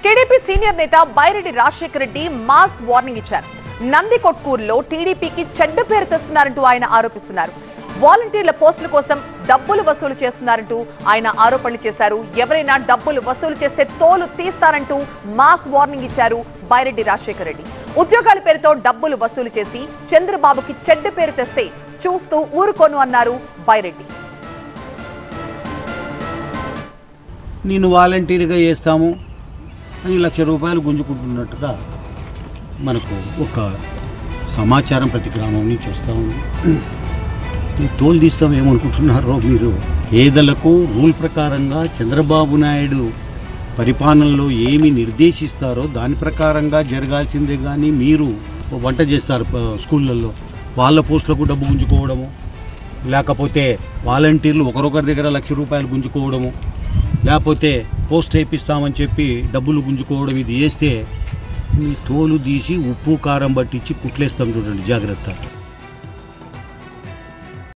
TDP senior నేత Byreddy Rajasekhara Reddy mass warning ఇచ్చారు నంది కొట్కూరులో టీడీపీకి చెడ్డ పేరు తెస్తున్నారంటూ ఆయన ఆరోపిస్తున్నారు వాలంటీర్ల పోస్టుల కోసం డబ్బులు వసూలు చేస్తున్నారంటూ ఆయన ఆరోపణలు చేశారు ఎవరైనా డబ్బులు వసూలు చేస్తే తోలు తీస్తారంటూ మాస్ వార్నింగ్ ఇచ్చారు బైరెడ్డి రాజశేఖర రెడ్డి ఉద్యోగాల పేరుతో డబ్బులు వసూలు చేసి చంద్రబాబుకి చెడ్డ పేరు తెస్తే చూస్తూ ఊరుకోను అన్నారు బైరెడ్డి నేను వాలంటీర్గా చేస్తాము అని లక్ష రూపాయలు గుంజుకుంటున్నట్టుగా మనకు ఒక సమాచారం ప్రతి గ్రామం నుంచి వస్తూ ఉంది ఈ తోలు తీస్తాం ఏమనుకుంటున్నారో మీరు పేదలకు రూల్ ప్రకారంగా చంద్రబాబు నాయుడు పరిపాలనలో ఏమి నిర్దేశిస్తారో దాని ప్రకారంగా జరగాల్సిందే కానీ మీరు వంట చేస్తారు ప- స్కూళ్ళల్లో వాళ్ళ పోస్టులకు డబ్బు గుంజుకోవడము లేకపోతే వాలంటీర్లు ఒకరొకరి దగ్గర లక్ష రూపాయలు గుంజుకోవడము లేకపోతే పోస్ట్ వేయిస్తామని చెప్పి డబ్బులు గుంజుకోవడం ఇది చేస్తే మీ తోలు తీసి ఉప్పు కారం పట్టించి కుట్లేస్తాం చూడండి జాగ్రత్త